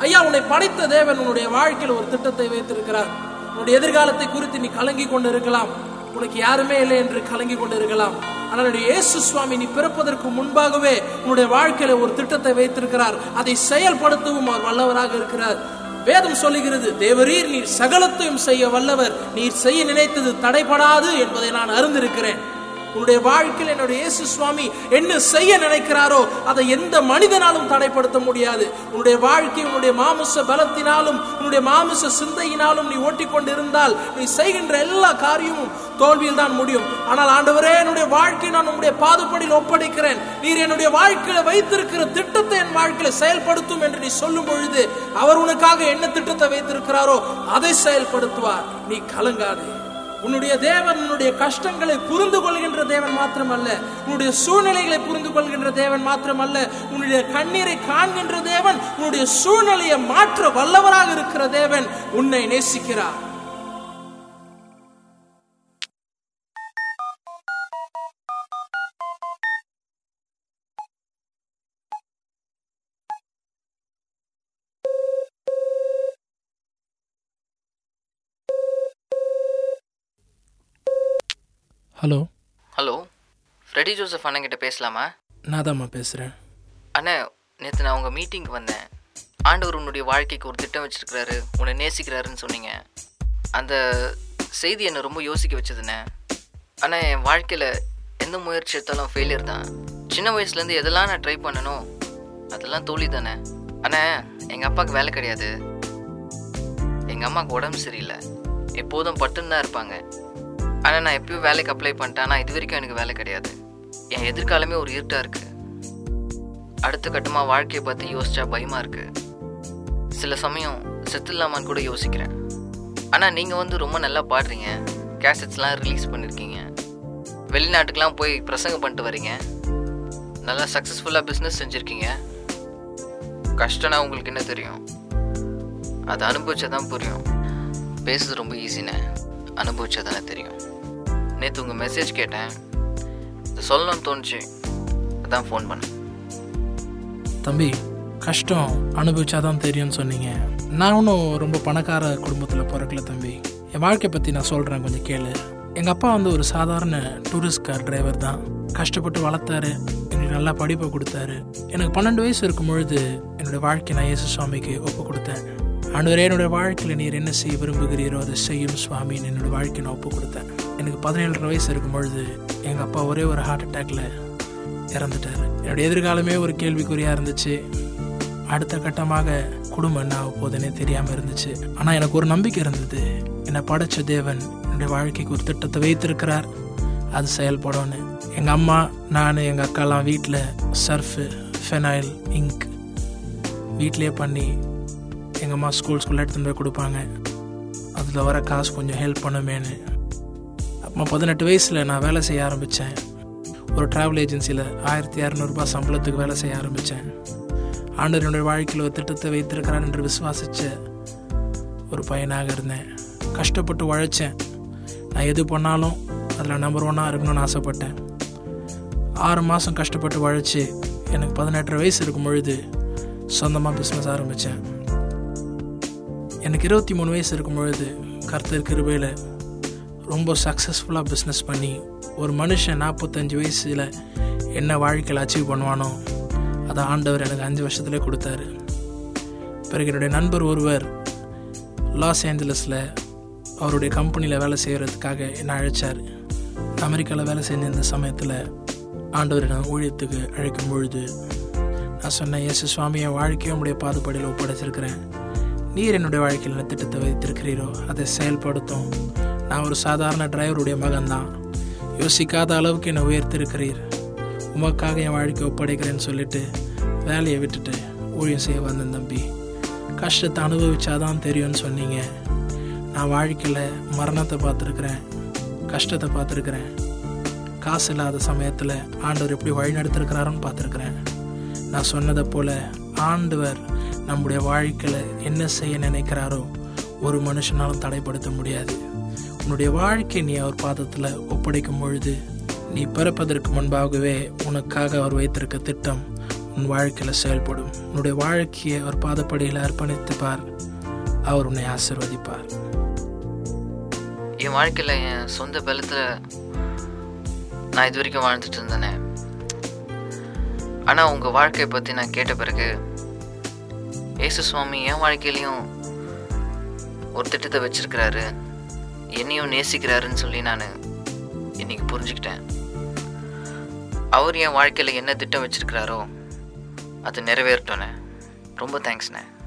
ஐயா உன்னை படைத்த தேவன் உன்னுடைய வாழ்க்கையில் ஒரு திட்டத்தை வைத்திருக்கிறார் உன்னுடைய எதிர்காலத்தை குறித்து நீ கலங்கி கொண்டு இருக்கலாம் உனக்கு யாருமே இல்லை என்று கலங்கி கொண்டு இருக்கலாம் ஆனால் என்னுடைய இயேசு சுவாமி நீ பிறப்பதற்கு முன்பாகவே உன்னுடைய வாழ்க்கையில ஒரு திட்டத்தை வைத்திருக்கிறார் அதை செயல்படுத்தவும் அவர் வல்லவராக இருக்கிறார் வேதம் சொல்லுகிறது தேவரீர் நீர் சகலத்தையும் செய்ய வல்லவர் நீர் செய்ய நினைத்தது தடைபடாது என்பதை நான் அறிந்திருக்கிறேன் உன்னுடைய வாழ்க்கையில் என்னுடைய இயேசு சுவாமி என்ன செய்ய நினைக்கிறாரோ அதை எந்த மனிதனாலும் தடைப்படுத்த முடியாது உன்னுடைய வாழ்க்கை உன்னுடைய மாமிச பலத்தினாலும் உன்னுடைய மாமிச சிந்தையினாலும் நீ ஓட்டிக்கொண்டு இருந்தால் நீ செய்கின்ற எல்லா காரியமும் தோல்வியில் தான் முடியும் ஆனால் ஆண்டவரே என்னுடைய வாழ்க்கை நான் உங்களுடைய பாதுபடியில் ஒப்படைக்கிறேன் நீர் என்னுடைய வாழ்க்கையில வைத்திருக்கிற திட்டத்தை என் வாழ்க்கையில செயல்படுத்தும் என்று நீ சொல்லும் பொழுது அவர் உனக்காக என்ன திட்டத்தை வைத்திருக்கிறாரோ அதை செயல்படுத்துவார் நீ கலங்காதே உன்னுடைய தேவன் உன்னுடைய கஷ்டங்களை புரிந்து கொள்கின்ற தேவன் மாத்திரமல்ல உன்னுடைய சூழ்நிலைகளை புரிந்து கொள்கின்ற தேவன் மாத்திரமல்ல உன்னுடைய கண்ணீரை காண்கின்ற தேவன் உன்னுடைய சூழ்நிலையை மாற்ற வல்லவராக இருக்கிற தேவன் உன்னை நேசிக்கிறார் ஹலோ ஹலோ ஃப்ரெடி ஜோசப் அண்ணங்கிட்ட பேசலாமா நான் தாம்மா பேசுகிறேன் அண்ணே நேற்று நான் உங்கள் மீட்டிங்க்கு வந்தேன் ஆண்டவர் உன்னுடைய வாழ்க்கைக்கு ஒரு திட்டம் வச்சிருக்கிறாரு உன்னை நேசிக்கிறாருன்னு சொன்னீங்க அந்த செய்தி என்னை ரொம்ப யோசிக்க வச்சதுண்ணே ஆனால் என் வாழ்க்கையில் எந்த முயற்சி எடுத்தாலும் ஃபெயிலியர் தான் சின்ன வயசுலேருந்து எதெல்லாம் நான் ட்ரை பண்ணனோ அதெல்லாம் தோல்வி தானே ஆனால் எங்கள் அப்பாவுக்கு வேலை கிடையாது எங்கள் அம்மாவுக்கு உடம்பு சரியில்லை எப்போதும் பட்டுன்னு தான் இருப்பாங்க ஆனால் நான் எப்பயும் வேலைக்கு அப்ளை பண்ணிட்டேன் ஆனால் இது வரைக்கும் எனக்கு வேலை கிடையாது என் எதிர்காலமே ஒரு இருட்டாக இருக்குது அடுத்த கட்டமாக வாழ்க்கையை பற்றி யோசிச்சா பயமாக இருக்குது சில சமயம் செத்துலாமான்னு கூட யோசிக்கிறேன் ஆனால் நீங்கள் வந்து ரொம்ப நல்லா பாடுறீங்க கேசட்ஸ்லாம் ரிலீஸ் பண்ணியிருக்கீங்க வெளிநாட்டுக்கெலாம் போய் பிரசங்கம் பண்ணிட்டு வரீங்க நல்லா சக்ஸஸ்ஃபுல்லாக பிஸ்னஸ் செஞ்சுருக்கீங்க கஷ்டம்னா உங்களுக்கு என்ன தெரியும் அதை அனுபவிச்சா தான் புரியும் பேசுறது ரொம்ப ஈஸிண்ணே அனுபவிச்சா தானே தெரியும் நேற்று உங்கள் மெசேஜ் கேட்டேன் இது சொல்லணும்னு தோணுச்சு அதான் ஃபோன் பண்ணேன் தம்பி கஷ்டம் அனுபவிச்சாதான் தெரியும்னு சொன்னீங்க நான் ஒன்றும் ரொம்ப பணக்கார குடும்பத்தில் பிறக்கல தம்பி என் வாழ்க்கையை பற்றி நான் சொல்கிறேன் கொஞ்சம் கேளு எங்கள் அப்பா வந்து ஒரு சாதாரண டூரிஸ்ட் கார் டிரைவர் தான் கஷ்டப்பட்டு வளர்த்தாரு எங்களுக்கு நல்லா படிப்பை கொடுத்தாரு எனக்கு பன்னெண்டு வயசு இருக்கும் பொழுது என்னுடைய வாழ்க்கை நான் இயேசு சுவாமிக்கு ஒப்பு கொடுத்தேன் ஆண்டவரே என்னுடைய வாழ்க்கையில் நீர் என்ன செய்ய விரும்புகிறீரோ அதை செய்யும் சுவாமின்னு என்னோட வாழ்க்கையை நான் ஒப்பு கொடுத்தேன் எனக்கு பதினேழரை வயசு இருக்கும் பொழுது எங்கள் அப்பா ஒரே ஒரு ஹார்ட் அட்டாக்ல இறந்துட்டாரு என்னுடைய எதிர்காலமே ஒரு கேள்விக்குறியாக இருந்துச்சு அடுத்த கட்டமாக குடும்பம் என்ன ஆக போகுதுன்னே தெரியாமல் இருந்துச்சு ஆனால் எனக்கு ஒரு நம்பிக்கை இருந்தது என்னை படைச்ச தேவன் என்னுடைய வாழ்க்கைக்கு ஒரு திட்டத்தை வைத்திருக்கிறார் அது செயல்படும்னு எங்கள் அம்மா நான் எங்கள் அக்காலாம் வீட்டில் சர்ஃபு ஃபெனாயில் இங்க் வீட்டிலேயே பண்ணி எங்கள் அம்மா ஸ்கூல் ஸ்கூலில் எடுத்துகிட்டு போய் கொடுப்பாங்க அதில் வர காசு கொஞ்சம் ஹெல்ப் பண்ணுமேன்னு அப்போ பதினெட்டு வயசில் நான் வேலை செய்ய ஆரம்பித்தேன் ஒரு ட்ராவல் ஏஜென்சியில் ஆயிரத்தி இரநூறுபா சம்பளத்துக்கு வேலை செய்ய ஆரம்பித்தேன் ஆண்டவர் என்னுடைய வாழ்க்கையில் ஒரு திட்டத்தை வைத்திருக்கிறார் என்று விசுவாசித்த ஒரு பையனாக இருந்தேன் கஷ்டப்பட்டு உழைச்சேன் நான் எது பண்ணாலும் அதில் நம்பர் ஒன்னாக இருக்கணும்னு ஆசைப்பட்டேன் ஆறு மாதம் கஷ்டப்பட்டு உழைச்சி எனக்கு பதினெட்டு வயசு இருக்கும் பொழுது சொந்தமாக பிஸ்னஸ் ஆரம்பித்தேன் எனக்கு இருபத்தி மூணு வயசு இருக்கும் பொழுது கர்த்தர் கிருபையில் ரொம்ப சக்ஸஸ்ஃபுல்லாக பிஸ்னஸ் பண்ணி ஒரு மனுஷன் நாற்பத்தஞ்சு வயசில் என்ன வாழ்க்கையில் அச்சீவ் பண்ணுவானோ அதை ஆண்டவர் எனக்கு அஞ்சு வருஷத்துல கொடுத்தாரு பிறகு என்னுடைய நண்பர் ஒருவர் லாஸ் ஏஞ்சலஸில் அவருடைய கம்பெனியில் வேலை செய்கிறதுக்காக என்னை அழைச்சார் அமெரிக்காவில் வேலை செஞ்ச இந்த சமயத்தில் ஆண்டவர் என்னை ஊழியத்துக்கு அழைக்கும் பொழுது நான் சொன்னேன் இயேசு சுவாமி என் வாழ்க்கையை உடைய பாதுபடியில் ஒப்படைச்சிருக்கிறேன் நீர் என்னுடைய வாழ்க்கையில் என்ன திட்டத்தை வைத்திருக்கிறீரோ அதை செயல்படுத்தும் நான் ஒரு சாதாரண டிரைவருடைய மகன்தான் யோசிக்காத அளவுக்கு என்னை உயர்த்திருக்கிறீர் உமக்காக என் வாழ்க்கை ஒப்படைக்கிறேன்னு சொல்லிட்டு வேலையை விட்டுட்டு ஊழியம் செய்ய வந்தேன் தம்பி கஷ்டத்தை அனுபவிச்சாதான் தெரியும்னு சொன்னீங்க நான் வாழ்க்கையில் மரணத்தை பார்த்துருக்குறேன் கஷ்டத்தை பார்த்துருக்குறேன் காசு இல்லாத சமயத்தில் ஆண்டவர் எப்படி வழி நடத்திருக்கிறாருன்னு பார்த்துருக்குறேன் நான் சொன்னதை போல் ஆண்டவர் நம்முடைய வாழ்க்கையில் என்ன செய்ய நினைக்கிறாரோ ஒரு மனுஷனாலும் தடைப்படுத்த முடியாது உன்னுடைய வாழ்க்கை நீ அவர் பாதத்தில் ஒப்படைக்கும் பொழுது நீ பிறப்பதற்கு முன்பாகவே உனக்காக அவர் வைத்திருக்க திட்டம் உன் வாழ்க்கையில் செயல்படும் உன்னுடைய வாழ்க்கையை ஒரு பாதப்படியில் அர்ப்பணித்து பார் அவர் உன்னை ஆசிர்வதிப்பார் என் வாழ்க்கையில் என் சொந்த பலத்தில் நான் இது வரைக்கும் வாழ்ந்துட்டு இருந்தேனே ஆனால் உங்கள் வாழ்க்கையை பற்றி நான் கேட்ட பிறகு ஏசு சுவாமி என் வாழ்க்கையிலையும் ஒரு திட்டத்தை வச்சிருக்கிறாரு என்னையும் நேசிக்கிறாருன்னு சொல்லி நான் இன்னைக்கு புரிஞ்சுக்கிட்டேன் அவர் என் வாழ்க்கையில் என்ன திட்டம் வச்சிருக்கிறாரோ அது நிறைவேறட்டோண்ணே ரொம்ப தேங்க்ஸ்ண்ணே